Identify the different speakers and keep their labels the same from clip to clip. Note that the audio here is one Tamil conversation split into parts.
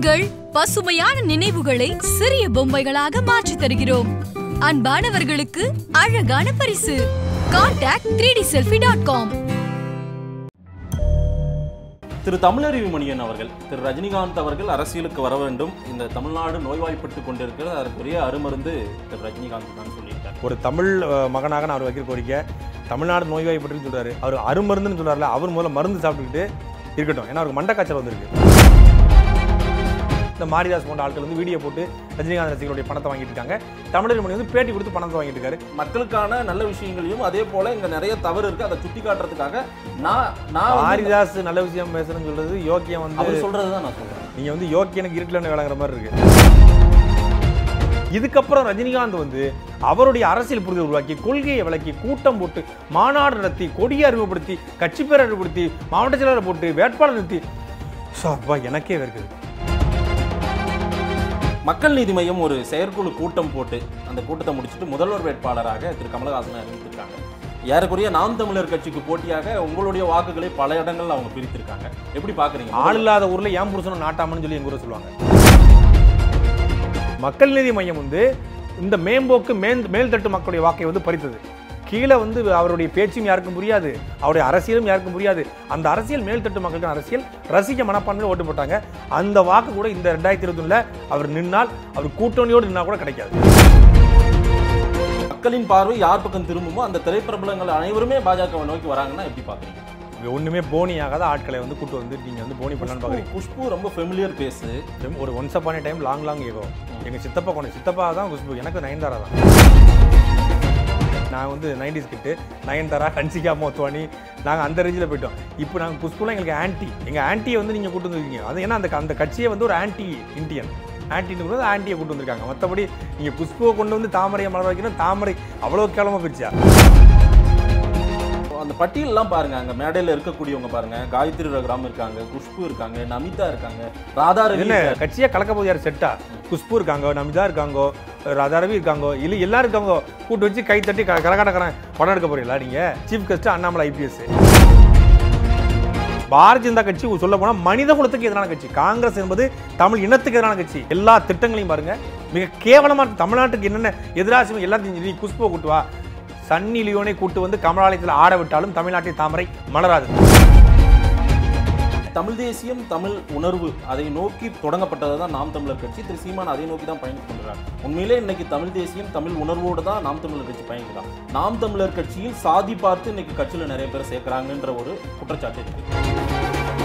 Speaker 1: உங்கள் பசுமையான நினைவுகளை சிறிய பொம்மைகளாக மாற்றித் தருகிறோம் அன்பானவர்களுக்கு அழகான பரிசு contact three D selfie dot com
Speaker 2: Thiru Tamizharivu Maniyan அவர்கள் திரு ரஜினிகாந்த் அவர்கள் அரசியலுக்கு வர வேண்டும் இந்த தமிழ்நாடு நோய்வாய்ப்பட்டு கொண்டிருக்கிறது அதற்குரிய அருமருந்து திரு ரஜினிகாந்த் தான் சொல்லியிருக்கார்
Speaker 3: ஒரு தமிழ் அஹ், மகனாக நான் அவர் வைக்கிற கோரிக்கை தமிழ்நாடு நோய்வாய்ப்பட்டுன்னு சொல்றாரு அவர் அருமருந்துன்னு சொல்றாருல அவர் முதல்ல மருந்து சாப்பிட்டுக்கிட்டு இருக்கட்டும் ஏன்னா அவருக்கு மண்டை காய்ச்சல் வந்திருக்கு இந்த மாரிதாஸ் போன்ற ஆட்கள் வந்து வீடியோ போட்டு ரஜினிகாந்த் ரசிகர்களுடைய பணத்தை வாங்கிட்டு இருக்காங்க தமிழர் மணி வந்து பேட்டி கொடுத்து பணத்தை வாங்கிட்டு இருக்காரு
Speaker 2: மக்களுக்கான நல்ல விஷயங்களையும் அதே போல இங்க நிறைய தவறு இருக்கு அதை சுட்டி காட்டுறதுக்காக நான் நான் வந்து-
Speaker 3: மாரிதாஸ் நல்ல விஷயம் பேசுறேன்னு சொல்றது யோக்கியம் வந்து
Speaker 2: அவர் சொல்றதுதான் நான் சொல்றேன்
Speaker 3: நீங்க வந்து யோக்கியனுக்கு இருக்கலன்னு விளங்குற மாதிரி இருக்கு இதுக்கப்புறம் ரஜினிகாந்த் வந்து அவருடைய அரசியல் புரிதல் உருவாக்கி கொள்கையை விளக்கி கூட்டம் போட்டு மாநாடு நடத்தி கொடியை அறிமுகப்படுத்தி கட்சி பேரை அறிமுகப்படுத்தி மாவட்ட செயலரை போட்டு வேட்பாளர் நிறுத்தி ஸோ அப்பா எனக்கே இருக்குது
Speaker 2: மக்கள் நீதி மையம் ஒரு செயற்குழு கூட்டம் போட்டு அந்த கூட்டத்தை முடிச்சுட்டு முதல்வர் வேட்பாளராக திரு கமலஹாசனை அறிவித்திருக்காங்க ஏறக்குறைய நாம் தமிழர் கட்சிக்கு போட்டியாக உங்களுடைய வாக்குகளை பல இடங்கள்ல அவங்க பிரித்திருக்காங்க எப்படி பாக்குறீங்க
Speaker 3: ஆள் இல்லாத ஊர்ல ஏன் புருஷனும் நாட்டாமன்னு சொல்லி எங்க ஊரை சொல்லுவாங்க மக்கள் நீதி மையம் வந்து இந்த மேம்போக்கு மேல் மேல்தட்டு மக்களுடைய வாக்கை வந்து பறித்தது கீழே வந்து அவருடைய பேச்சும் யாருக்கும் புரியாது அவருடைய அரசியலும் யாருக்கும் புரியாது அந்த அரசியல் மேல்தட்டு மக்களுக்கான அரசியல் ரசிக்க மனப்பான்மையில் ஓட்டு போட்டாங்க அந்த வாக்கு கூட இந்த ரெண்டாயிரத்தி இருபத்தொன்னுல அவர் நின்னால் அவர் கூட்டணியோடு நின்னா கூட கிடைக்காது
Speaker 2: மக்களின் பார்வை யார் பக்கம் திரும்புமோ அந்த திரைப்பிரபலங்கள் அனைவருமே பாஜகவை நோக்கி வராங்கன்னா எப்படி பாக்குறீங்க
Speaker 3: இது ஒண்ணுமே போனி ஆகாத ஆட்களை வந்து கூட்டு வந்து நீங்க வந்து போனி பண்ணலான்னு பாக்குறீங்க
Speaker 2: குஷ்பு ரொம்ப ஃபெமிலியர் பேசு
Speaker 3: ஒரு once upon a time long long ago எங்க சித்தப்பா கொண்டு சித்தப்பா தான் குஷ்பு எனக்கு நயன்தாரா தான் நான் வந்து நைன்டிஸ் கிட்டு நயன்தாரா ஹன்சிகா மோத்வானி நாங்கள் அந்த ரேஞ்சில் போயிட்டோம் இப்போ நாங்கள் குஷ்புலாம் எங்களுக்கு ஆன்டி எங்கள் ஆன்ட்டியை வந்து நீங்கள் கூட்டு வந்துருக்கீங்க அது ஏன்னா அந்த அந்த கட்சியே வந்து ஒரு ஆன்டி இந்தியன் ஆன்டின்னு ஆன்ட்டியை கூட்டு வந்திருக்காங்க மற்றபடி நீங்கள் குஷ்புவை கொண்டு வந்து தாமரையை மலர் வைக்கணும் தாமரை அவ்வளோ கேவலமாக போயிடுச்சா
Speaker 2: அந்த பட்டியல்லாம் பாருங்க அங்க மேடையில இருக்கக்கூடியவங்க பாருங்க காயத்ரி ரகுராம் இருக்காங்க குஷ்பு இருக்காங்க நமிதா இருக்காங்க ராதா ரவி
Speaker 3: என்ன கட்சியே கலக்க போது யார் செட்டா குஷ்பு இருக்காங்க நமிதா இருக்காங்கோ ராதாரவி இருக்காங்கோ இல்லை எல்லாரும் இருக்காங்கோ கூட்டு வச்சு கை தட்டி க- கரகாட்டக்காரன் படம் எடுக்க போறீங்களா நீங்க chief guest Annamalai IPS Bharatiya Janata கட்சி சொல்ல போனா மனித குலத்துக்கு எதிரான கட்சி காங்கிரஸ் என்பது தமிழ் இனத்துக்கு எதிரான கட்சி எல்லா திட்டங்களையும் பாருங்க மிக கேவலமா இருக்கு தமிழ்நாட்டுக்கு என்னென்ன எதிராசி எல்லாத்தையும் நீ குஷ்புவை கூட்டு வா சன்னி லியோனை கூட்டு வந்து கமலாலயத்தில் ஆட விட்டாலும் தமிழ்நாட்டில் தாமரை மலராது
Speaker 2: தமிழ் தேசியம் தமிழ் உணர்வு அதை நோக்கி தொடங்கப்பட்டது தான் நாம் தமிழர் கட்சி திரு சீமான் அதை நோக்கி தான் பயணித்து கொண்டிருக்காங்க உண்மையிலே இன்னைக்கு தமிழ் தேசியம் தமிழ் உணர்வோடு தான் நாம் தமிழர் கட்சி பயணிக்கலாம் நாம் தமிழர் கட்சியில் சாதி பார்த்து இன்னைக்கு கட்சியில நிறைய பேர் சேர்க்கிறாங்கன்ற ஒரு குற்றச்சாட்டு இருக்கு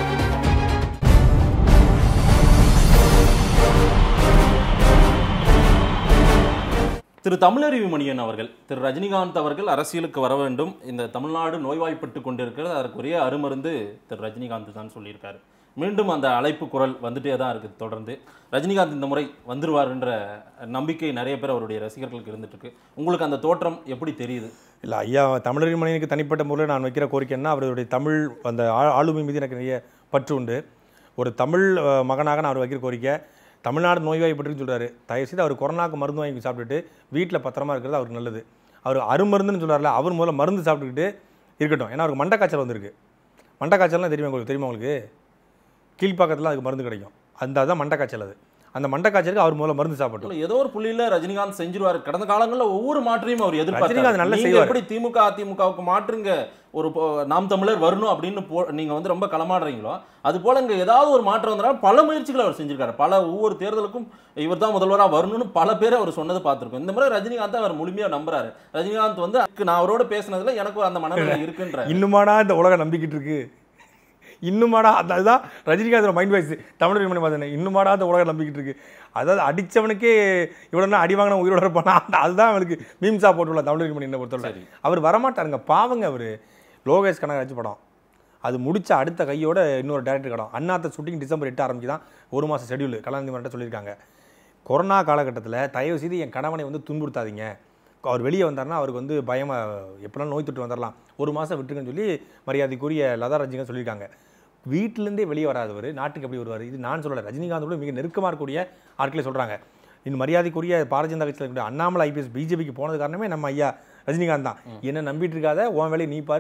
Speaker 2: திரு தமிழறிவு மணியன் அவர்கள் திரு ரஜினிகாந்த் அவர்கள் அரசியலுக்கு வர வேண்டும் இந்த தமிழ்நாடு நோய்வாய்ப்பட்டு கொண்டிருக்கிறது அதற்குரிய அருமருந்து திரு ரஜினிகாந்த் தான் சொல்லியிருக்காரு மீண்டும் அந்த அழைப்பு குரல் வந்துட்டே தான் இருக்குது தொடர்ந்து ரஜினிகாந்த் இந்த முறை வந்துருவாருன்ற நம்பிக்கை நிறைய பேர் அவருடைய ரசிகர்களுக்கு இருந்துட்டு இருக்கு உங்களுக்கு அந்த தோற்றம் எப்படி தெரியுது
Speaker 3: இல்லை ஐயா தமிழறிவு மனிதனுக்கு தனிப்பட்ட முறையில் நான் வைக்கிற கோரிக்கைன்னா அவருடைய தமிழ் அந்த ஆ- ஆளுமை மீது எனக்கு நிறைய பற்று உண்டு ஒரு தமிழ் அஹ், மகனாக நான் அவர் வைக்கிற கோரிக்கை தமிழ்நாடு நோய்வாய்ப்பட்டுன்னு சொல்றாரு தயவுசெய்து அவர் கொரோனாக்கு மருந்து வாங்கி சாப்பிட்டுட்டு வீட்டில் பத்திரமா இருக்கிறது அவருக்கு நல்லது அவர் அருமருந்துன்னு சொல்றாருல அவர் முதல்ல மருந்து சாப்பிட்டுக்கிட்டு இருக்கட்டும் ஏன்னா அவருக்கு மண்டை காய்ச்சல் வந்திருக்கு மண்டை காய்ச்சல்லாம் தெரியுமா உங்களுக்கு தெரியுமா உங்களுக்கு கீழ்ப்பாக்கத்தில் அதுக்கு மருந்து கிடைக்கும் அந்த அதுதான் மண்டை காய்ச்சல் அது அந்த மண்டை காய்ச்சலுக்கு அவர் முதல்ல மருந்து சாப்பிட்டோம்
Speaker 2: இல்ல, ஏதோ ஒரு புள்ளியில ரஜினிகாந்த் செஞ்சிருவாரு கடந்த காலங்கள்ல ஒவ்வொரு மாற்றையும் அவர்
Speaker 3: ரஜினிகாந்த்
Speaker 2: எதிர்பார்த்தாரு
Speaker 3: நல்லா
Speaker 2: நீங்க
Speaker 3: செய்வாரு.
Speaker 2: எப்படி திமுக அதிமுகவுக்கு மாற்றுங்க ஒரு போ- நாம் தமிழர் வரணும் அப்படின்னு போ நீங்க வந்து ரொம்ப களமாடுறீங்களோ அது போல இங்க ஏதாவது ஒரு மாற்றம் வந்தாலும் பல முயற்சிகளை அவர் செஞ்சிருக்காரு பல ஒவ்வொரு தேர்தலுக்கும் இவர் தான் முதல்வரா வரணும்னு பல பேர் அவர் சொன்னது பார்த்திருக்கோம் இந்த முறை ரஜினிகாந்த் அவர் முழுமையா நம்புறாரு ரஜினிகாந்த் வந்து அதுக்கு நான் அவரோட பேசினதுல எனக்கு அந்த மனநிலை இருக்குன்ற
Speaker 3: இன்னுமாடா இந்த உலகம் நம்பிக்கிட்டு இருக்கு இன்னுமாடா அந்த அதுதான் ரஜினிகாந்தோட மைண்ட் வாய்ஸ் தமிழர் மணி பார்த்தேன் இன்னுமாடா இந்த உலகம் நம்பிக்கிட்டு இருக்கு அதாவது அடிச்சவனுக்கே இவ்வளோ அடி வாங்கின உயிரோட இருப்பானா அந்த அதுதான் அவனுக்கு மீம்ஸா போட்டுள்ள தமிழர் மணி என்ன பொறுத்தவரை
Speaker 2: சரி.
Speaker 3: அவர் வரமாட்டாருங்க பாவங்க அவர் லோகேஷ் கனகராஜ் படம் அது முடிச்ச அடுத்த கையோட இன்னொரு டேரக்டர் படம் அண்ணாத்த ஷூட்டிங் டிசம்பர் எட்டு ஆரம்பிச்சு தான் ஒரு மாதம் ஷெடியூல் கலாநிதி மன்றம் சொல்லியிருக்காங்க கொரோனா காலகட்டத்தில் தயவு செய்து என் கணவனை வந்து துன்புறுத்தாதீங்க அவர் வெளியே வந்தாருன்னா அவருக்கு வந்து பயமாக எப்படினாலும் நோய் தொட்டு வந்துடலாம் ஒரு மாதம் விட்டுருங்கன்னு சொல்லி மரியாதைக்குரிய லதா ரஜினிகாந்த் சொல்லியிருக்காங்க வீட்டிலேருந்தே வெளியே வராதவர் நாட்டுக்கு எப்படி வருவார் இது நான் சொல்லலை ரஜினிகாந்தோட மிக நெருக்கமாக இருக்கக்கூடிய ஆட்களே சொல்கிறாங்க இந்த மரியாதைக்குரிய பாரதிய ஜனதா கட்சியில் இருக்கக்கூடிய அண்ணாமலை ஐபிஎஸ் பிஜேபிக்கு போனது காரணமே நம்ம ஐயா ரஜினிகாந்த் தான் என்ன நம்பிட்டு இருக்காத உன் வேலையை நீ பாரு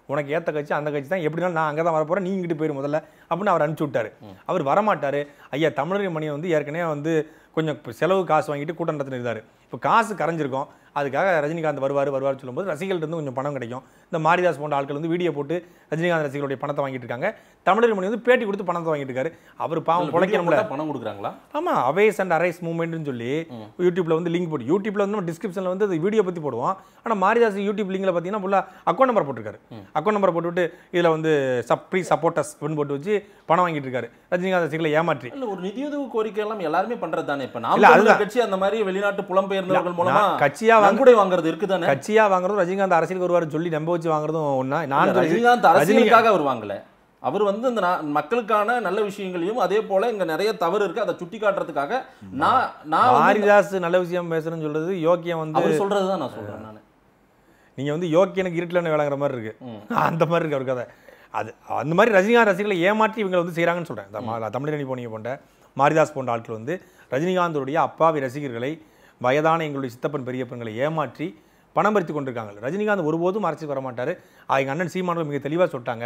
Speaker 3: உனக்கு ஏற்ற கட்சி அந்த கட்சி தான் எப்படினாலும் நான் அங்கே தான் வரப்போகிறேன் நீ இங்கிட்டு போயிரு முதல்ல அப்படின்னு அவர் அனுப்பிச்சு விட்டாரு அவர் வரமாட்டார் ஐயா தமிழர் மணியை வந்து ஏற்கனவே வந்து கொஞ்சம் இப்ப செலவு காசு வாங்கிட்டு கூட்டம் நடத்திட்டு இருந்தார் இப்போ காசு கரைஞ்சிருக்கும் அதுக்காக ரஜினிகாந்த் வருவார் வருவார் சொல்லும்போது ரசிகர்கள்ட்ட இருந்து கொஞ்சம் பணம் கிடைக்கும் இந்த மாரிதாஸ் போன்ற ஆட்கள் வந்து வீடியோ போட்டு ரஜினிகாந்த் ரசிகர்களுடைய பணத்தை வாங்கிட்டு இருக்காங்க தமிழர் மணி வந்து பேட்டி கொடுத்து பணத்தை வாங்கிட்டு இருக்காரு அவர் பாவம்
Speaker 2: வீடியோ
Speaker 3: பிழைக்கணும்ல
Speaker 2: போட்டா பணம் கொடுக்குறாங்களா
Speaker 3: ஆமா அவேஸ் அண்ட் அரைஸ் மூவ்மெண்ட்னு சொல்லி யூடியூப்ல வந்து லிங்க் போட்டு யூடியூப்ல வந்து நம்ம டிஸ்கிரிப்ஷன்ல வந்து அது வீடியோ பத்தி போடுவோம் ஆனா மாரிதாஸ் யூடியூப் லிங்க்ல பார்த்தீங்கன்னா ஃபுல்லா அக்கௌண்ட் நம்பர் போட்டிருக்காரு அக்கௌண்ட் நம்பர் போட்டுவிட்டு இதுல வந்து சப் ப்ரீ சப்போர்ட்டர்ஸ் போட்டு வச்சு பணம் வாங்கிட்டு இருக்காரு ரஜினிகாந்த் ரசிகர்களை ஏமாற்றி
Speaker 2: இல்ல ஒரு நிதியுதவி கோரிக்கை எல்லாம் எல்லாருமே பண்றது தானே இப்ப நாம்
Speaker 3: இல்ல,
Speaker 2: தமிழர்
Speaker 3: அதுதான்.
Speaker 2: கட்சி அந்த மாதிரி வெளிநாட்டு புலம்பெயர்ந்தவர்கள்
Speaker 3: இல்ல,
Speaker 2: மூலமா
Speaker 3: நான் கட்சியா வாங்க-
Speaker 2: நன்கொடை வாங்குறது இருக்குதானே
Speaker 3: கட்சியா வாங்குறதும் ரஜினிகாந்த் அரசியலுக்கு வருவார் சொல்லி நம்ப வச்சு வாங்குறதும் ஒண்ணா நான்
Speaker 2: இல்ல,
Speaker 3: சொல்லி-
Speaker 2: ரஜினிகாந்த்
Speaker 3: ரஜினிகாந்த்
Speaker 2: அரசியலுக்காக அவர் வாங்கல அவர் வந்து இந்த நா- மக்களுக்கான நல்ல விஷயங்களையும் அதே போல இங்க நிறைய தவறு இருக்கு அதை சுட்டி காட்டுறதுக்காக நான் நான் வந்து-
Speaker 3: மாரிதாஸ் நல்ல விஷயம் பேசுறேன்னு சொல்றது யோக்கியம் வந்து
Speaker 2: அவர் சொல்றதுதான் நான் சொல்றேன் நானு
Speaker 3: நீங்க வந்து யோக்கியனுக்கு இருட்டில் வேலைங்கிற மாதிரி இருக்கு அந்த மாதிரி இருக்கு அவர் கதை அது அந்த மாதிரி ரஜினிகாந்த் ரசிகர்களை ஏமாற்றி இவங்க வந்து செய்கிறாங்கன்னு சொல்கிறேன் இந்த மா- தமிழரணி போனிய போன்ற மாரிதாஸ் போன்ற ஆட்கள் வந்து ரஜினிகாந்தோடைய அப்பாவி ரசிகர்களை வயதான எங்களுடைய சித்தப்பன் பெரியப்பன்களை ஏமாற்றி பணம் பறித்து கொண்டிருக்காங்க ரஜினிகாந்த் ஒருபோதும் அரசுக்கு வர மாட்டார் எங்கள் அண்ணன் சீமானவர் மிக தெளிவாக சொல்லிட்டாங்க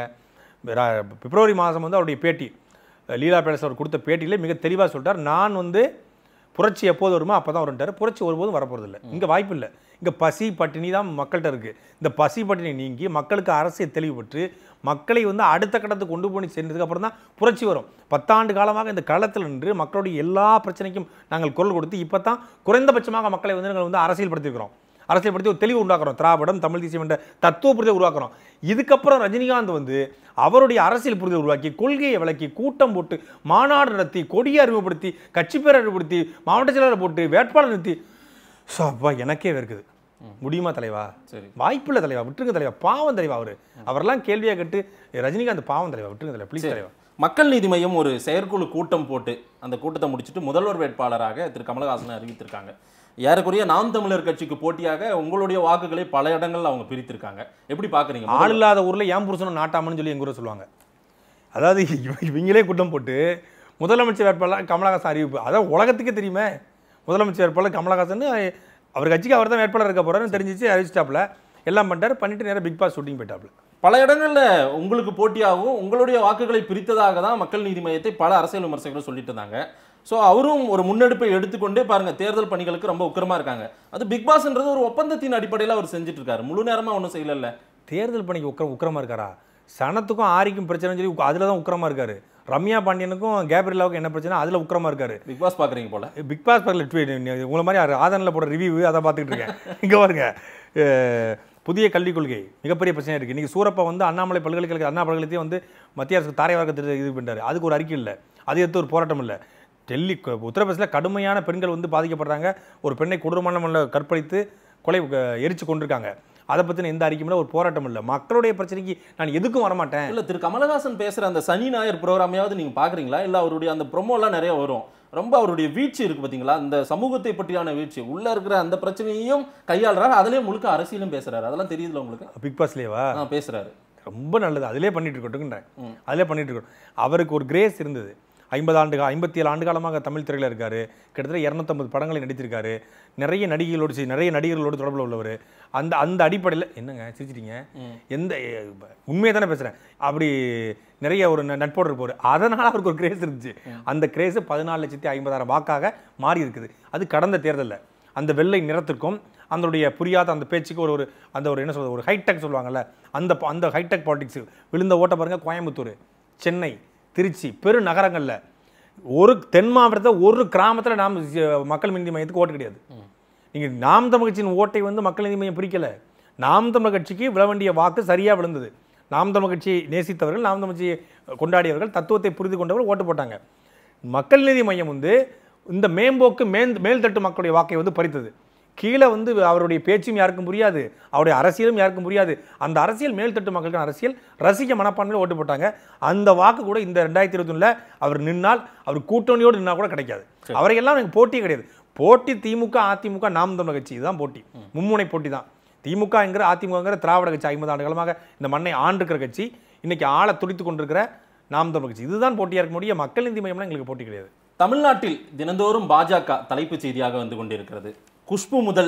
Speaker 3: ர- பிப்ரவரி மாதம் வந்து அவருடைய பேட்டி லீலா பேலஸ் அவர் கொடுத்த பேட்டியிலே மிக தெளிவாக சொல்லிட்டார் நான் வந்து புரட்சி எப்போது வருமோ அப்போ தான் வரும்ட்டார் புரட்சி ஒருபோதும் வரப்போறது இல்லை இங்கே வாய்ப்பு இல்லை இங்கே பசி பட்டினி தான் மக்கள்கிட்ட இருக்குது இந்த பசி பட்டினி நீங்கி மக்களுக்கு அரசியல் தெளிவுபட்டு மக்களை வந்து அடுத்த கட்டத்துக்கு கொண்டு போய் சென்றதுக்கு அப்புறம் தான் புரட்சி வரும் பத்தாண்டு காலமாக இந்த களத்தில் நின்று மக்களுடைய எல்லா பிரச்சனைக்கும் நாங்கள் குரல் கொடுத்து இப்போ தான் குறைந்தபட்சமாக மக்களை வந்து நாங்கள் வந்து அரசியல்படுத்திருக்கிறோம் அரசியல்படுத்தி ஒரு தெளிவு உண்டாக்குறோம் திராவிடம் தமிழ் தேசியம் என்ற தத்துவ புரிதலை உருவாக்குறோம் இதுக்கப்புறம் ரஜினிகாந்த் வந்து அவருடைய அரசியல் புரிதலை உருவாக்கி கொள்கையை விளக்கி கூட்டம் போட்டு மாநாடு நடத்தி கொடியை அறிமுகப்படுத்தி கட்சி பேரை அறிமுகப்படுத்தி மாவட்ட செயலரை போட்டு வேட்பாளர் நிறுத்தி ஸோ அப்பா எனக்கே இருக்குது முடியுமா தலைவா
Speaker 2: சரி
Speaker 3: வாய்ப்பில்லை தலைவா விட்டுருங்க தலைவா பாவம் தலைவா அவரு அவரெல்லாம் கேள்வியாக கேட்டு ரஜினிகாந்த் பாவம் தலைவா விட்டுருங்க தலைவா ப்ளீஸ் தலைவா
Speaker 2: மக்கள் நீதி மையம் ஒரு செயற்குழு கூட்டம் போட்டு அந்த கூட்டத்தை முடிச்சுட்டு முதல்வர் வேட்பாளராக திரு கமலஹாசனை அறிவித்திருக்காங்க ஏறக்குறைய நாம் தமிழர் கட்சிக்கு போட்டியாக உங்களுடைய வாக்குகளை பல இடங்கள்ல அவங்க பிரித்திருக்காங்க எப்படி பாக்குறீங்க
Speaker 3: ஆள்
Speaker 2: முதல்வர்?
Speaker 3: இல்லாத ஊரில் ஏன் புருஷனும் நாட்டாமன்னு சொல்லி எங்க ஊரில் சொல்லுவாங்க அதாவது இவ- இவங்களே கூட்டம் போட்டு முதலமைச்சர் வேட்பாளர் கமலஹாசன் அறிவிப்பு அதான் உலகத்துக்கே தெரியுமே முதலமைச்சர் வேட்பாளர் கமலஹாசன் அவர் கட்சிக்கு அவர் தான் வேட்பாளர் இருக்க போறாருன்னு தெரிஞ்சிச்சு அறிவிச்சிட்டாப்ல எல்லாம் பண்ணிட்டாரு பண்ணிட்டு நேரா பிக் பாஸ் ஷூட்டிங் போயிட்டாப்ல
Speaker 2: பல இடங்கள்ல உங்களுக்கு போட்டியாகவும் உங்களுடைய வாக்குகளை பிரித்ததாக தான் மக்கள் நீதி மையத்தை பல அரசியல் விமர்சகர்கள் சொல்லிட்டு இருந்தாங்க ஸோ அவரும் ஒரு முன்னெடுப்பை எடுத்துக்கொண்டே பாருங்க தேர்தல் பணிகளுக்கு ரொம்ப உக்கிரமா இருக்காங்க அது பிக் பாஸ்ன்றது ஒரு ஒப்பந்தத்தின் அடிப்படையில் அவர் செஞ்சுட்டு இருக்காரு முழு நேரமா ஒன்றும் செய்யல
Speaker 3: தேர்தல் பணிக்கு உக்கர உக்கிரமா இருக்காரா சனத்துக்கும் ஆரிக்கும் பிரச்சனை சொல்லி அதில் தான் உக்கிரமா இருக்காரு ரம்யா பாண்டியனுக்கும் கேப்ரிலாவுக்கும் என்ன பிரச்சனை அதில் உக்கிரமா இருக்காரு
Speaker 2: பிக் பாஸ் பாக்குறீங்க போல
Speaker 3: பிக் பாஸ் பக்கத்தில் ட்வீட் உங்களை மாதிரி ஆதனில் போடுற ரிவ்யூ அதை பார்த்துக்கிட்டு இருக்கேன் இங்கே பாருங்க அஹ், புதிய கல்விக் கொள்கை மிகப்பெரிய பிரச்சனை இருக்குது இன்றைக்கி சூரப்பா வந்து அண்ணாமலை பல்கலைக்கழக அண்ணா பல்கலைக்கழகத்தையும் வந்து மத்திய அரசுக்கு தாரை வார்க்கத்தை இது பண்ணிட்டாரு அதுக்கு ஒரு அறிக்கை இல்லை அது எடுத்து ஒரு போராட்டம் இல்லை டெல்லி கு- உத்தரப்பிரதேசில் கடுமையான பெண்கள் வந்து பாதிக்கப்படுறாங்க ஒரு பெண்ணை கொடூரமான முறையில் கற்பழித்து கொலை அஹ், எரிச்சு கொண்டிருக்காங்க அதை பற்றின எந்த அறிக்கையும் இல்லை ஒரு போராட்டம் இல்லை மக்களுடைய பிரச்சனைக்கு நான் எதுக்கும் வரமாட்டேன்
Speaker 2: இல்ல திரு கமலஹாசன் பேசுற அந்த சனி ஞாயிறு ப்ரோக்ராமையாவது நீங்க பாக்குறீங்களா இல்ல அவருடைய அந்த ப்ரொமோலாம் நிறைய வரும் ரொம்ப அவருடைய வீழ்ச்சி இருக்கு பாத்தீங்களா அந்த சமூகத்தை பற்றியான வீழ்ச்சி உள்ள இருக்கிற அந்த பிரச்சனையும் கையாளுறாரு அதுலயே முழுக்க அரசியலும் பேசுறாரு அதெல்லாம் தெரியுதுல உங்களுக்கு
Speaker 3: பிக் பாஸ்லேவா
Speaker 2: ஆ, பேசுறாரு
Speaker 3: ரொம்ப நல்லது அதிலே பண்ணிட்டு இருக்கட்டும்ன்றேன் அதிலே பண்ணிட்டு இருக்கட்டும் அவருக்கு ஒரு கிரேஸ் இருந்தது ஐம்பது ஆண்டு கா ஐம்பத்தி ஏழு ஆண்டு காலமாக தமிழ் துறையில் இருக்காரு கிட்டத்தட்ட இரநூத்தம்பது படங்களை நடித்திருக்காரு நிறைய நடிகைகளோடு சி- நிறைய நடிகர்களோடு தொடர்பில் உள்ளவர் அந்த அந்த அடிப்படையில் என்னங்க சிரிச்சிட்டீங்க எந்த உண்மையை தானே பேசுகிறேன் அப்படி நிறைய ஒரு ந- நட்போடு இருப்பார் அதனால் அவருக்கு ஒரு கிரேஸ் இருந்துச்சு அந்த கிரேஸ் பதினாலு லட்சத்தி ஐம்பதாயிரம் வாக்காக மாறி இருக்குது அது கடந்த தேர்தலில் அந்த வெள்ளை நிறத்திற்கும் அதனுடைய புரியாத அந்த பேச்சுக்கு ஒரு ஒரு அந்த ஒரு என்ன சொல்றது ஒரு ஹைடெக் சொல்லுவாங்கல்ல அந்த ப- அந்த ஹைடெக் பாலிடிக்ஸ் விழுந்த ஓட்ட பாருங்க கோயம்புத்தூர் சென்னை திருச்சி பெரு நகரங்களில் ஒரு தென் மாவட்டத்தில் ஒரு கிராமத்தில் நாம் சி- மக்கள் நீதி மையத்துக்கு ஓட்டு கிடையாது நீங்கள் நாம் தமிழ் கட்சியின் ஓட்டை வந்து மக்கள் நீதி மையம் பிரிக்கல நாம் தமிழ் கட்சிக்கு விழ வேண்டிய வாக்கு சரியாக விழுந்தது நாம் தமிழ் கட்சியை நேசித்தவர்கள் நாம் தமிழ் கட்சியை கொண்டாடியவர்கள் தத்துவத்தை புரிந்து கொண்டவர்கள் ஓட்டு போட்டாங்க மக்கள் நீதி மையம் வந்து இந்த மேம்போக்கு மேல் மேல்தட்டு மக்களுடைய வாக்கை வந்து பறித்தது கீழே வந்து அவருடைய பேச்சும் யாருக்கும் புரியாது அவருடைய அரசியலும் யாருக்கும் புரியாது அந்த அரசியல் மேல்தட்டு மக்களுக்கான அரசியல் ரசிக்க மனப்பான்மையில் ஓட்டு போட்டாங்க அந்த வாக்கு கூட இந்த ரெண்டாயிரத்தி இருபத்தொன்னில் அவர் நின்னால் அவர் கூட்டணியோடு நின்னா கூட கிடைக்காது அவரையெல்லாம் எனக்கு போட்டியே கிடையாது போட்டி திமுக அதிமுக நாம் தமிழர் கட்சி இதுதான் போட்டி மும்முனை போட்டி தான் திமுகங்கிற அதிமுகங்கிற திராவிட கட்சி ஐம்பது ஆண்டு காலமாக இந்த மண்ணை ஆண்டிருக்கிற கட்சி இன்னைக்கு ஆளை துடித்து கொண்டிருக்கிற நாம் தமிழர் கட்சி இதுதான் போட்டியாக இருக்க முடியும் மக்கள் நீதி மையம்லாம் எங்களுக்கு போட்டி கிடையாது
Speaker 2: தமிழ்நாட்டில் தினந்தோறும் பாஜக தலைப்புச் செய்தியாக வந்து கொண்டிருக்கிறது குஷ்பு முதல்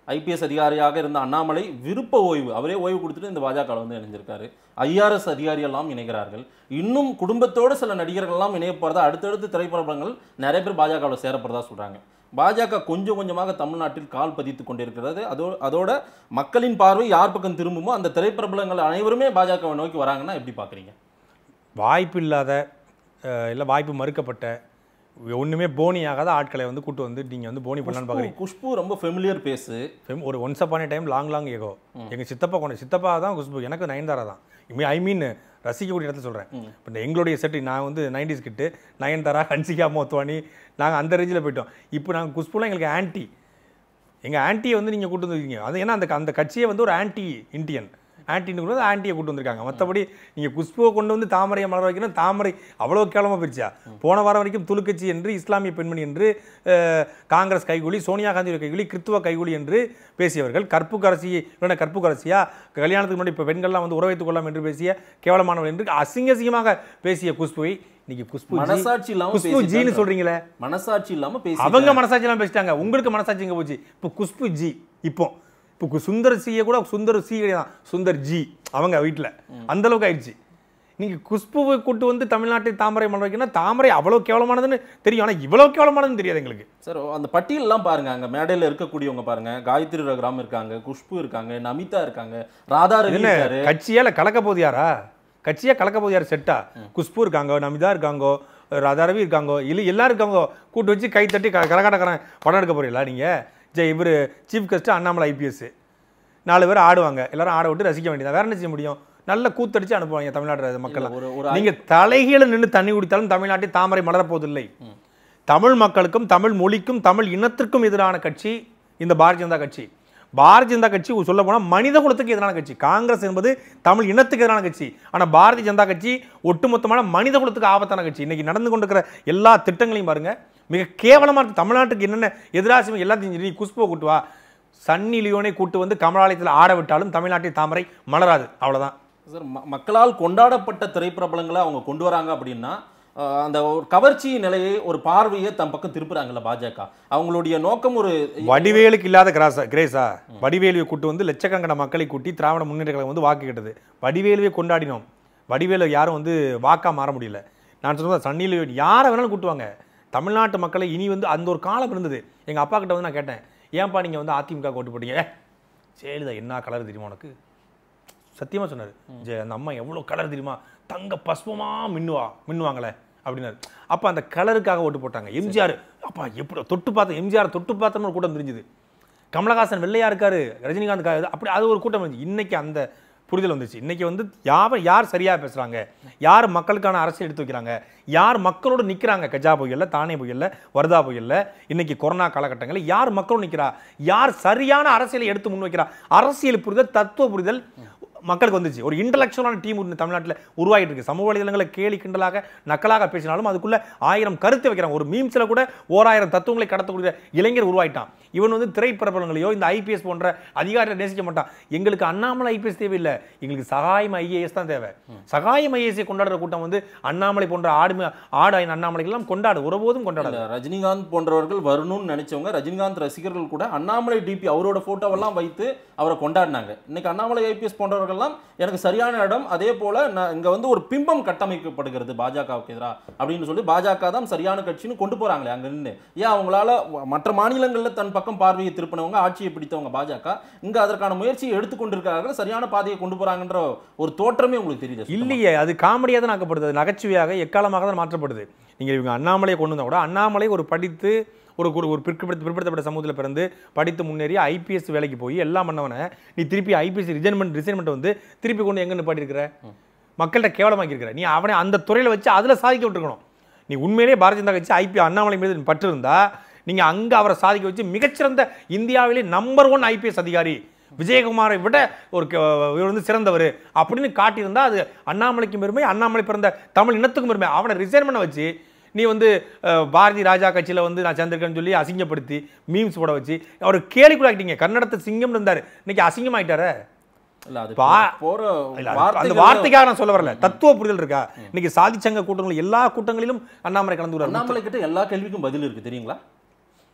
Speaker 2: ஐபிஎஸ் அதிகாரியாக இருந்த அண்ணாமலை விருப்ப ஓய்வு அவரே ஓய்வு கொடுத்துட்டு இந்த பாஜக வந்து இணைஞ்சிருக்காரு ஐஆர்எஸ் அதிகாரியெல்லாம் இணைகிறார்கள் இன்னும் குடும்பத்தோடு சில நடிகர்கள்லாம் இணைய போகிறதா அடுத்தடுத்து திரைப்படங்கள் நிறைய பேர் பாஜகவில் சேரப்படுறதா சொல்கிறாங்க பாஜக கொஞ்சம் கொஞ்சமாக தமிழ்நாட்டில் கால் பதித்து கொண்டிருக்கிறது அதோ அதோட மக்களின் பார்வை யார் பக்கம் திரும்புமோ அந்த திரைப்பிரபலங்கள் அனைவருமே பாஜகவை நோக்கி வராங்கன்னா எப்படி பார்க்குறீங்க
Speaker 3: வாய்ப்பு இல்லாத அஹ், இல்லை வாய்ப்பு மறுக்கப்பட்ட ஒன்றுமே போனி ஆகாத ஆட்களை வந்து கூட்டு வந்து நீங்கள் வந்து போனி பண்ணலான்னு பார்க்குறீங்க
Speaker 2: குஷ்பு ரொம்ப ஃபெமிலியர் பேசு
Speaker 3: ஃபெம்- ஒரு once upon a time long long ago எங்கள் சித்தப்பா கொண்டு சித்தப்பா தான் குஷ்பு எனக்கு நயன்தாரா தான் ஐ மீன் ரசிக்கக்கூடிய இடத்துல சொல்கிறேன் இப்போ இந்த எங்களுடைய செட்டு நான் வந்து நைன்டிஸ் கிட்டு நயன்தாரா ஹன்சிகா மோத்வானி நாங்கள் அந்த ரேஞ்சில் போயிட்டோம் இப்போ நாங்கள் குஷ்புலாம் எங்களுக்கு ஆன்டி எங்கள் ஆன்ட்டியை வந்து நீங்கள் கூட்டு வந்துருக்கீங்க அது ஏன்னா அந்த அந்த கட்சியே வந்து ஒரு ஆன்டி இந்தியன் ஆன்டின்னு கூட ஆன்ட்டியை கூட்டு வந்திருக்காங்க மற்றபடி நீங்கள் குஷ்புவை கொண்டு வந்து தாமரையை மலர வைக்கணும் தாமரை அவ்வளோ கேவலமாக போயிடுச்சா போன வாரம் வரைக்கும் துலுக்கட்சி என்று இஸ்லாமிய பெண்மணி என்று அஹ், காங்கிரஸ் கைகூலி சோனியா காந்தி கைகூலி கிறித்துவ கைகூலி என்று பேசியவர்கள் கற்புக்கரசி இல்லைன்னா கற்புக்கரசியா கல்யாணத்துக்கு முன்னாடி இப்போ பெண்கள்லாம் வந்து உறவைத்துக் கொள்ளலாம் என்று பேசிய கேவலமானவர் என்று அசிங்க அசிங்கமாக பேசிய குஷ்புவை இன்னைக்கு குஷ்பு ஜி-
Speaker 2: மனசாட்சி இல்லாம
Speaker 3: குஷ்பு
Speaker 2: பேசிட்டாங்க.
Speaker 3: ஜின்னு சொல்றீங்களே
Speaker 2: மனசாட்சி இல்லாம பேசி
Speaker 3: அவங்க மனசாட்சியெல்லாம் பேசிட்டாங்க உங்களுக்கு மனசாட்சி எங்க போச்சு இப்போ குஷ்பு ஜி இப்போ இப்போ கு- சுந்தர் சியை கூட சுந்தர் சி தான் சுந்தர் ஜி அவங்க வீட்டில் அந்த அளவுக்கு ஆயிடுச்சு நீங்க குஷ்புவை கூட்டு வந்து தமிழ்நாட்டில் தாமரை மலர் வைக்கணும் தாமரை அவ்வளோ கேவலமானதுன்னு தெரியும் ஆனால் இவ்வளோ கேவலமானதுன்னு தெரியாது எங்களுக்கு
Speaker 2: சார் அந்த பட்டியல்லாம் பாருங்க அங்க மேடையில இருக்கக்கூடியவங்க பாருங்க காயத்ரி ரகுராம் இருக்காங்க குஷ்பு இருக்காங்க நமிதா இருக்காங்க ராதா ரவி
Speaker 3: என்ன
Speaker 2: இருக்காரு
Speaker 3: கட்சியால கலக்க போகுது யாரா கட்சியா கலக்க போகுது யார் செட்டா குஷ்பு இருக்காங்க நமிதா இருக்காங்கோ ராதாரவி இருக்காங்கோ இல்லை எல்லாரும் இருக்காங்கோ கூட்டு வச்சு கை தட்டி க கரகாட்டக்காரன் படம் எடுக்க போறீங்களா நீங்க ஜெய் இவர் சீஃப் கெஸ்ட் அண்ணாமலை ஐபிஎஸ் நாலு பேர் ஆடுவாங்க எல்லாரும் ஆட விட்டு ரசிக்க வேண்டியது வேற என்ன செய்ய முடியும் நல்ல கூத்தடிச்சு அனுப்புவாங்க தமிழ்நாட்டு மக்கள்
Speaker 2: ஒரு ஒரு
Speaker 3: நீங்க தலைகீழ நின்று தண்ணி குடித்தாலும் தமிழ்நாட்டில் தாமரை மலரப் போவதில்லை தமிழ் மக்களுக்கும் தமிழ் மொழிக்கும் தமிழ் இனத்திற்கும் எதிரான கட்சி இந்த பாரதிய ஜனதா கட்சி பாரதிய ஜனதா கட்சி சொல்ல போனால் மனித குலத்துக்கு எதிரான கட்சி காங்கிரஸ் என்பது தமிழ் இனத்துக்கு எதிரான கட்சி ஆனால் பாரதிய ஜனதா கட்சி ஒட்டுமொத்தமான மனித குலத்துக்கு ஆபத்தான கட்சி இன்னைக்கு நடந்து கொண்டிருக்கிற எல்லா திட்டங்களையும் பாருங்க மிக கேவலமா இருக்கு தமிழ்நாட்டுக்கு என்னென்ன எதிராசியம் எல்லாத்தையும் சரி, நீ குஷ்புவை கூட்டு வா சன்னி லியோனை கூட்டு வந்து கமலாலயத்தில் ஆட விட்டாலும் தமிழ்நாட்டில் தாமரை மலராது அவ்வளவுதான்
Speaker 2: சார் ம- மக்களால் கொண்டாடப்பட்ட திரைப்பிரபலங்களை அவங்க கொண்டு வராங்க அப்படின்னா அஹ், அந்த ஒரு கவர்ச்சி நிலையை ஒரு பார்வையை தம் பக்கம் திருப்புறாங்கல்ல பாஜக அவங்களுடைய நோக்கம் ஒரு
Speaker 3: வடிவேலுக்கு இல்லாத கிராஸா கிரேஸா வடிவேலுவை கூட்டு வந்து லட்சக்கணக்கான மக்களை கூட்டி திராவிட முன்னேற்ற கழகம் வந்து வாக்கு கேட்டது வடிவேலுவை கொண்டாடினோம் வடிவேலு யாரும் வந்து வாக்கா மாற முடியல நான் சொன்னது சன்னியில் யாரை வேணாலும் கூட்டுவாங்க தமிழ்நாட்டு மக்களை இனி வந்து அந்த ஒரு காலம் இருந்தது எங்க அப்பா கிட்ட வந்து நான் கேட்டேன் ஏன்பா நீங்க வந்து அதிமுக ஓட்டு போட்டீங்க "ஏ, ஜெயலலிதா என்ன கலர் தெரியுமா உனக்கு சத்தியமா சொன்னாரு ஜெய அந்த அம்மா எவ்வளோ கலர் தெரியுமா தங்க பஸ்மமா மின்னுவா மின்னுவாங்களே அப்படின்னாரு அப்போ அந்த கலருக்காக ஓட்டு போட்டாங்க எம்ஜிஆர் அப்பா எப்படி தொட்டு பார்த்த எம்ஜிஆர் தொட்டு பார்த்தோம்னு ஒரு கூட்டம் தெரிஞ்சுது கமலஹாசன் வெள்ளையா இருக்காரு ரஜினிகாந்த் கா- அப்படி அது ஒரு கூட்டம் இருந்துச்சு இன்னைக்கு அந்த புரிதல் வந்துச்சு இன்னைக்கு வந்து யார் யார் சரியா பேசுறாங்க யார் மக்களுக்கான அரசியல் எடுத்து வைக்கிறாங்க யார் மக்களோடு நிக்கிறாங்க கஜா புயல்ல தானே புயல்ல வர்தா புயல்ல இன்னைக்கு கொரோனா காலகட்டங்களில் யார் மக்களோடு நிக்கிறா யார் சரியான அரசியலை எடுத்து முன் வைக்கிறா அரசியல் புரிதல் தத்துவ புரிதல் மக்களுக்கு வந்துச்சு ஒரு இன்டலெக்சுவலான டீம் ஒன்று தமிழ்நாட்டில் உருவாகிட்டு இருக்கு சமூக வலைதளங்களை கேலி கிண்டலாக நக்கலாக பேசினாலும் அதுக்குள்ள ஆயிரம் கருத்து வைக்கிறாங்க ஒரு மீம்ஸில் கூட ஓராயிரம் தத்துவங்களை கடத்தக்கூடிய இளைஞர் உருவாயிட்டான் இவன் வந்து திரைப்பிரபலங்களையோ இந்த ஐபிஎஸ் போன்ற அதிகாரிகளை நேசிக்க மாட்டான் எங்களுக்கு அண்ணாமலை ஐபிஎஸ் தேவையில்லை எங்களுக்கு சகாயம் ஐஏஎஸ் தான் தேவை சகாயம் ஐஏஎஸ்ஐ கொண்டாடுற கூட்டம் வந்து அண்ணாமலை போன்ற ஆடு ஆடு அண்ணாமலைகள் எல்லாம் கொண்டாடு ஒருபோதும் கொண்டாடாது
Speaker 2: இல்ல, ரஜினிகாந்த் போன்றவர்கள் வரணும்னு நினைச்சவங்க ரஜினிகாந்த் ரசிகர்கள் கூட அண்ணாமலை டிபி அவரோட போட்டோவெல்லாம் வைத்து அவரை கொண்டாடினாங்க இன்னைக்கு அண்ணாமலை ஐபிஎஸ் போன்றவர்கள்லாம் எனக்கு சரியான இடம் அதே போல நான் இங்க வந்து ஒரு பிம்பம் கட்டமைக்கப்படுகிறது பாஜகவுக்கு எதிராக அப்படின்னு சொல்லி பாஜக தான் சரியான கட்சின்னு கொண்டு போறாங்களே அங்க நின்று ஏன் அவங்களால வ- மற்ற மாநிலங்கள்ல தன் பக்கம் பார்வையை திருப்பினவங்க ஆட்சியை பிடித்தவங்க பாஜக இங்க அதற்கான முயற்சியை எடுத்துக்கொண்டிருக்கிறார்கள் சரியான பாதையை கொண்டு போறாங்கன்ற ஒரு தோற்றமே உங்களுக்கு தெரியுது சுத்தமா.
Speaker 3: இல்லையே அது காமெடியாக தான் ஆக்கப்படுது அது நகைச்சுவையாக எக்காலமாக தான் மாற்றப்படுது நீங்கள் இவங்க அண்ணாமலையை கொண்டு வந்தால் கூட அண்ணாமலை ஒரு படித்து ஒரு ஒரு ஒரு பிற்படுத்த பிற்படுத்தப்பட்ட சமூகத்தில் பிறந்து படித்து முன்னேறி ஐபிஎஸ் வேலைக்கு போய் எல்லாம் பண்ணவனை நீ திருப்பி ஐபிஎஸ் ரிசைன்மெண்ட் ரிசைன்மெண்ட் வந்து திருப்பி கொண்டு எங்கே நிப்பாட்டிருக்கிற மக்கள்கிட்ட கேவலமாக்கியிருக்கிற நீ அவனை அந்த துறையில் வச்சு அதில் சாதிக்க விட்டுருக்கணும் நீ உண்மையிலேயே பாரதிய ஜனதா கட்சி ஐபி அண்ணாமலை மீது பற்று இருந்தா நீங்கள் அங்கே அவரை சாதிக்க வச்சு மிகச்சிறந்த இந்தியாவிலே நம்பர் ஒன் ஐபிஎஸ் அதிகாரி விஜயகுமாரை விட ஒரு க- இவர் வந்து சிறந்தவர் அப்படின்னு காட்டியிருந்தா அது அண்ணாமலைக்கும் பெருமை அண்ணாமலை பிறந்த தமிழ் இனத்துக்கும் பெருமை அவனை ரிசைன் பண்ண வச்சு நீ வந்து அஹ், பாரதி ராஜா கட்சியில் வந்து நான் சேர்ந்திருக்கேன்னு சொல்லி அசிங்கப்படுத்தி மீம்ஸ் போட வச்சு அவர் கேலிக்குள்ளாக்கிட்டீங்க கன்னடத்தை சிங்கம் இருந்தார் இன்னைக்கு அசிங்கமாயிட்டாரே
Speaker 2: இல்ல அது
Speaker 3: பா-
Speaker 2: போற
Speaker 3: இல்ல, அது- அந்த
Speaker 2: வார்த்தைகள்
Speaker 3: வார்த்தைக்காக நான் சொல்ல வரல தத்துவ புரிதல் இருக்கா இன்னைக்கு சாதிச்சங்க கூட்டங்கள் எல்லா கூட்டங்களிலும் அண்ணாமலை கலந்து விடுறாரு
Speaker 2: அண்ணாமலை கிட்ட எல்லா கேள்விக்கும் பதில் இருக்கு தெரியுங்களா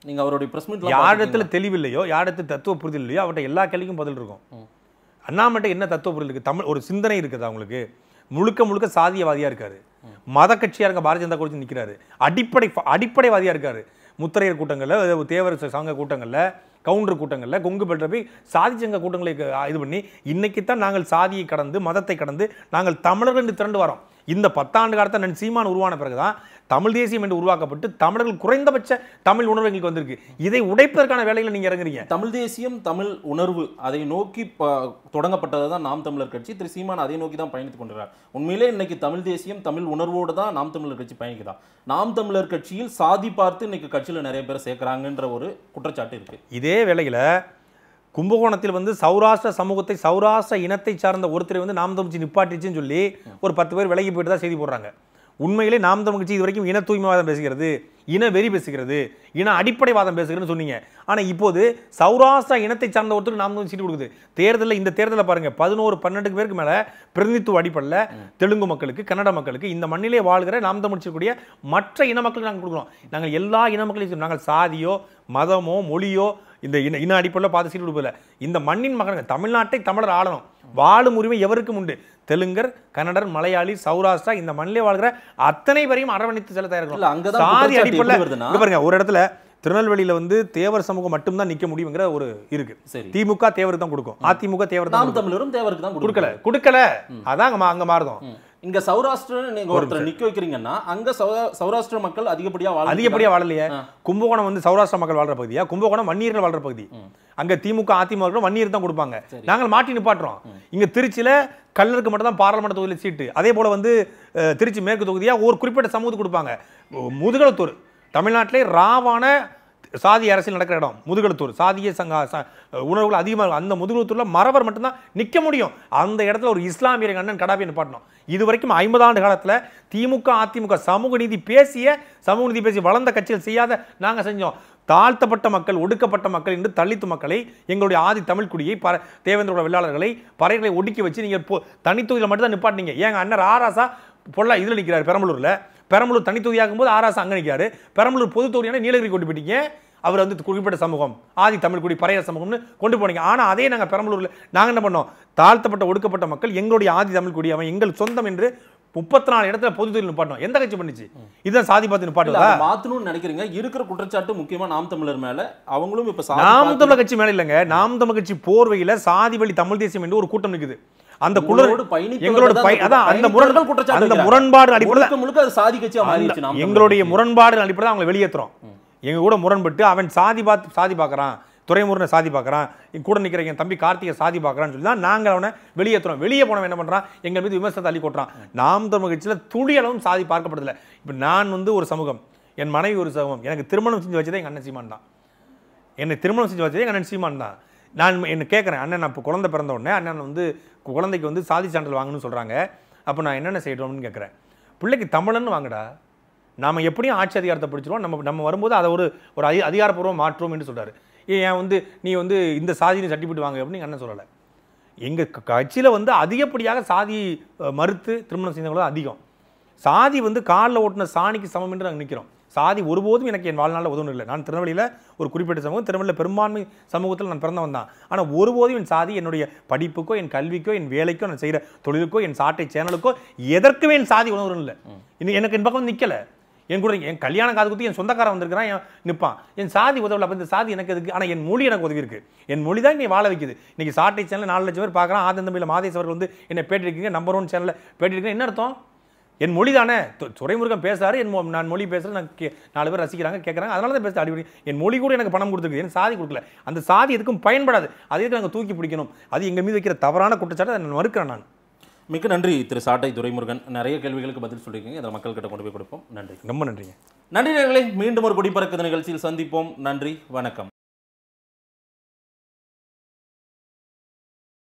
Speaker 2: நீங்க அவருடைய பிரஸ் மீட்ல
Speaker 3: யாரிடத்துல தெளிவில்லையோ யாரிடத்துல தத்துவ புரிதல் இல்லையோ அவர்கிட்ட எல்லா கேள்விக்கும் பதில் இருக்கும் அண்ணாமட்ட என்ன தத்துவ புரிதல் இருக்கு தமிழ் ஒரு சிந்தனை இருக்குது அவங்களுக்கு முழுக்க முழுக்க சாதியவாதியா இருக்காரு மத கட்சியா இருக்க பாரதிய ஜனதா கட்சி நிக்கிறாரு அடிப்படை அடிப்படைவாதியா இருக்காரு முத்திரையர் கூட்டங்கள்ல அதாவது தேவர் சங்க கூட்டங்கள்ல கவுண்டர் கூட்டங்கள்ல கொங்கு பெற்ற போய் சாதி சங்க கூட்டங்களை க- இது பண்ணி இன்னைக்கு தான் நாங்கள் சாதியை கடந்து மதத்தை கடந்து நாங்கள் தமிழர்கள் என்று திரண்டு வரோம் இந்த பத்தாண்டு காலத்தை நான் சீமான் உருவான பிறகுதான் தமிழ் தேசியம் என்று உருவாக்கப்பட்டு தமிழர்கள் குறைந்தபட்ச தமிழ் உணர்வு எங்களுக்கு வந்திருக்கு இதை உடைப்பதற்கான வேலையில நீங்க இறங்குறீங்க
Speaker 2: தமிழ் தேசியம் தமிழ் உணர்வு அதை நோக்கி ப- தொடங்கப்பட்டது தான் நாம் தமிழர் கட்சி திரு சீமான் அதை நோக்கி தான் பயணித்துக் கொண்டிருக்கிறார் உண்மையிலே இன்னைக்கு தமிழ் தேசியம் தமிழ் உணர்வோடு தான் நாம் தமிழர் கட்சி பயணிக்குதா நாம் தமிழர் கட்சியில் சாதி பார்த்து இன்னைக்கு கட்சியில நிறைய பேர் சேர்க்கறாங்கன்ற ஒரு குற்றச்சாட்டு இருக்கு
Speaker 3: இதே வேளையில கும்பகோணத்தில் வந்து சௌராஷ்டிர சமூகத்தை சௌராஷ்டிர இனத்தை சார்ந்த ஒருத்தரை வந்து நாம் தமிழ்ச்சி நிப்பாட்டிச்சுன்னு சொல்லி ஒரு பத்து பேர் விலகி போயிட்டு தான் செய்தி போடுறாங்க உண்மையிலே நாம் தமிழ் கட்சி இது வரைக்கும் இன தூய்மைவாதம் பேசுகிறது இன வெறி பேசுகிறது இன அடிப்படைவாதம் பேசுகிறதுன்னு சொன்னீங்க ஆனா இப்போது சௌராஷ்டிரா இனத்தை சார்ந்த ஒருத்தருக்கு நாம் தமிழ் சீட்டு கொடுக்குது தேர்தலில் இந்த தேர்தலில் பாருங்க பதினோரு பன்னெண்டு பேருக்கு மேல பிரதிநிதித்துவ அடிப்படையில் தெலுங்கு மக்களுக்கு கன்னட மக்களுக்கு இந்த மண்ணிலே வாழ்கிற நாம் தமிழ் கூடிய மற்ற இன மக்களுக்கு நாங்கள் கொடுக்குறோம் நாங்கள் எல்லா இன மக்களையும் நாங்கள் சாதியோ மதமோ மொழியோ இந்த இன இன அடிப்படையில் பார்த்து சீட்டு கொடுப்பதில்ல இந்த மண்ணின் மகன்கள் தமிழ்நாட்டை தமிழர் ஆளணும் வாழும் உரிமை எவருக்கும் உண்டு தெலுங்கர் கன்னடர் மலையாளி சௌராஷ்டிரா இந்த மண்ணிலே வாழ்கிற அத்தனை பேரையும் அரவணைத்து செல்ல தயாரா
Speaker 2: இல்ல, அங்கதான்
Speaker 3: இருக்கணும் சாதி
Speaker 2: குற்றச்சாட்டு
Speaker 3: அடிப்படையில்
Speaker 2: எப்படி வருதுன்னா-
Speaker 3: இங்க பாருங்க ஒரு இடத்துல திருநெல்வேலியில வந்து தேவர் சமூகம் மட்டும்தான் நிக்க முடியுங்கிற ஒரு இருக்கு
Speaker 2: சரி
Speaker 3: திமுக தேவருக்கு தான் கொடுக்கும் அதிமுக தேவர் தான்
Speaker 2: நாம் தமிழரும் தேவருக்கு தான்
Speaker 3: கொடுக்கல
Speaker 2: கொடுக்கல
Speaker 3: கொடுக்கல அதான் அங்க மா- அங்க மாறுதோம்
Speaker 2: இங்க சௌராஷ்டிரன் நீங்க ஒருத்தர் நிக்க வைக்கிறீங்கன்னா அங்க சௌரா- சௌராஷ்டிர மக்கள் அதிகப்படியா வாழ
Speaker 3: அதிகப்படியா வாழலையே
Speaker 2: ஆ.
Speaker 3: கும்பகோணம் வந்து சௌராஷ்டிர மக்கள் வாழ்ற பகுதியா கும்பகோணம் வன்னியர்கள் வாழ்ற பகுதி அங்க திமுக அதிமுக வன்னியர் தான் கொடுப்பாங்க நாங்கள் மாட்டி நிப்பாட்டுறோம் இங்க திருச்சியில கல்லருக்கு மட்டும் தான் பாராளுமன்ற தொகுதியில் சீட்டு அதே போல வந்து அஹ், திருச்சி மேற்கு தொகுதியா ஒரு குறிப்பிட்ட சமூகத்துக்கு கொடுப்பாங்க முதுகலத்தூர் தமிழ்நாட்டிலே ராவான சாதி அரசியல் நடக்கிற இடம் முதுகலத்தூர் சாதிய சங்க ச- உணர்வுகள் அதிகமாக இருக்கும் அந்த முதுகலத்தூர்ல மறவர் மட்டும்தான் நிக்க முடியும் அந்த இடத்துல ஒரு இஸ்லாமியர் அண்ணன் கடாபி நிப்பாட்டணும் இது வரைக்கும் ஐம்பது ஆண்டு காலத்துல திமுக அதிமுக சமூக நீதி பேசிய சமூக நீதி பேசி வளர்ந்த கட்சிகள் செய்யாத நாங்க செஞ்சோம் தாழ்த்தப்பட்ட மக்கள் ஒடுக்கப்பட்ட மக்கள் என்று தலித்து மக்களை எங்களுடைய ஆதி தமிழ் குடியை பர தேவேந்திரோட வெள்ளாளர்களை பறைகளை ஒடுக்கி வச்சு நீங்க போ- தனித்தொகுதியில் மட்டும் தான் நிப்பாட்டினீங்க ஏங்க அண்ணன் ஆராசா பொல்லா இதுல நிக்கிறாரு பெரம்பலூர்ல பெரம்பலூர் தனித்தொகுதியாகும் போது ஆராசா அங்க நிற்காரு பெரம்பலூர் பொது தொகுதியான நீலகிரி கொண்டு போயிட்டீங்க அவர் வந்து குறிப்பிட்ட சமூகம் ஆதி தமிழ் குடி பறையர் சமூகம்னு கொண்டு போனீங்க ஆனா அதே நாங்க பெரம்பலூர்ல நாங்க என்ன பண்ணோம் தாழ்த்தப்பட்ட ஒடுக்கப்பட்ட மக்கள் எங்களுடைய ஆதி தமிழ் குடி அவன் எங்கள் சொந்தம் என்று முப்பத்தி நாலு இடத்துல பொது தொழில் நிப்பாட்டோம் எந்த கட்சி பண்ணுச்சு இதுதான் சாதி பார்த்து
Speaker 2: இல்ல,
Speaker 3: நிப்பாட்டுவதா
Speaker 2: அதை மாத்தணும்னு நினைக்கிறீங்க இருக்கிற குற்றச்சாட்டு முக்கியமா நாம் தமிழர் மேல அவங்களும் இப்ப சாதி
Speaker 3: நாம்
Speaker 2: பார்த்து-
Speaker 3: தமிழர் கட்சி மேல இல்லைங்க நாம் தமிழ் கட்சி போர்வையில சாதி வழி தமிழ் தேசியம் என்று ஒரு கூட்டம் நிக்குது அந்த குழு
Speaker 2: உங்களோடு பயணித்தவர்கள்
Speaker 3: எங்களோட
Speaker 2: தான்
Speaker 3: பய-
Speaker 2: இந்த
Speaker 3: அதான் அந்த முரண்
Speaker 2: பயணித்தவர்கள் குற்றச்சாட்டு
Speaker 3: அந்த
Speaker 2: வைக்கிறாங்க.
Speaker 3: முரண்பாடு அடிப்படையில்
Speaker 2: முழுக்க முழுக்க அது சாதி கட்சியா மாறிடுச்சு நாம் தமிழர்
Speaker 3: எங்களுடைய
Speaker 2: கட்சி.
Speaker 3: முரண்பாடு அடிப்படையில் அவங்களை வெளியேற்றுறோம் எங்க கூட முரண்பட்டு அவன் சாதி பார்த்து சாதி பார்க்கறான் துறைமுருகனை சாதி பார்க்கறான் என் கூட நிக்கிற என் தம்பி கார்த்திகை சாதி பார்க்கறான்னு சொல்லி தான் நாங்கள் அவனை வெளியேற்றுறோம் வெளியே போனவன் என்ன பண்றான் எங்கள் மீது விமர்சனத்தை அள்ளி கொட்டுறான் நாம் தமிழ் கட்சியில் துளி அளவும் சாதி பார்க்கப்படுதில்லை இப்போ நான் வந்து ஒரு சமூகம் என் மனைவி ஒரு சமூகம் எனக்கு திருமணம் செஞ்சு வச்சதே எங்கள் அண்ணன் சீமான் தான் என்னை திருமணம் செஞ்சு வச்சதே எங்கள் அண்ணன் சீமான் தான் நான் என்ன கேட்குறேன் அண்ணன் நான் இப்போ குழந்தை பிறந்த உடனே அண்ணன் வந்து குழந்தைக்கு வந்து சாதி சான்றிதழ் வாங்கணும்னு சொல்கிறாங்க அப்போ நான் என்னென்ன செய்யணும்னு கேட்குறேன் பிள்ளைக்கு தமிழன்னு வாங்கடா நாம எப்படியும் ஆட்சி அதிகாரத்தை பிடிச்சிருவோம் நம்ம நம்ம வரும்போது அதை ஒரு ஒரு அதி அதிகாரப்பூர்வம் மாற்றுவோம் என்று சொல்றாரு ஏன் ஏன் வந்து நீ வந்து இந்த சாதியை சர்டிஃபிகேட் வாங்க அப்படின்னு எங்க அண்ணன் சொல்லலை எங்க க- கட்சியில வந்து அதிகப்படியாக சாதி அஹ், மறுத்து திருமணம் செய்தவங்க தான் அதிகம் சாதி வந்து காலில் ஓட்டின சாணிக்கு சமம் என்று நாங்கள் நிற்கிறோம் சாதி ஒருபோதும் எனக்கு என் வாழ்நாளில் உதவும் இல்லை நான் திருநெல்வேலியில் ஒரு குறிப்பிட்ட சமூகம் திருநெல்வேலியில் பெரும்பான்மை சமூகத்தில் நான் பிறந்தவன் தான் ஆனால் ஒருபோதும் என் சாதி என்னுடைய படிப்புக்கோ என் கல்விக்கோ என் வேலைக்கோ நான் செய்கிற தொழிலுக்கோ என் சாட்டை சேனலுக்கோ எதற்குமே என் சாதி உணர்வு இல்லை இன்னும் எனக்கு என் பக்கம் நிற்கலை என் கூட என் கல்யாண காது குத்தி என் சொந்தக்காரன் வந்திருக்கிறான் என் நிற்பான் என் சாதி உதவல அப்போ இந்த சாதி எனக்கு எதுக்கு ஆனால் என் மொழி எனக்கு உதவி இருக்கு என் மொழி தான் நீ வாழ வைக்குது இன்னைக்கு சாட்டை சேனல் நாலு லட்சம் பேர் பார்க்குறான் ஆதன் தம்பியில் மாதேஷ் அவர்கள் வந்து என்னை பேட்டி இருக்கீங்க நம்பர் ஒன் சேனலில் பேட்டி இருக்கீங்க என்ன அர்த்தம் என் மொழி தானே து- துரைமுருகன் பேசுறாரு என் மொ- நான் மொழி பேசுறேன் நான் கே- நாலு பேர் ரசிக்கிறாங்க கேட்குறாங்க அதனால தான் பேச அடிப்படை என் மொழி கூட எனக்கு பணம் கொடுத்துருக்கு என் சாதி கொடுக்கல அந்த சாதி எதுக்கும் பயன்படாது அதை எதுக்கு நாங்கள் தூக்கி பிடிக்கணும் அது எங்கள் மீது வைக்கிற தவறான குற்றச்சாட்டை அதை நான் மறுக்கிறேன் நான்
Speaker 2: மிக்க நன்றி திரு சாட்டை துரைமுருகன் நிறைய கேள்விகளுக்கு பதில் சொல்லியிருக்கீங்க இதை மக்கள்கிட்ட கொண்டு போய் கொடுப்போம் நன்றி
Speaker 3: ரொம்ப நன்றிங்க
Speaker 2: நன்றி நேயர்களே மீண்டும் ஒரு குடிப்பறக்குது நிகழ்ச்சியில் சந்திப்போம் நன்றி வணக்கம்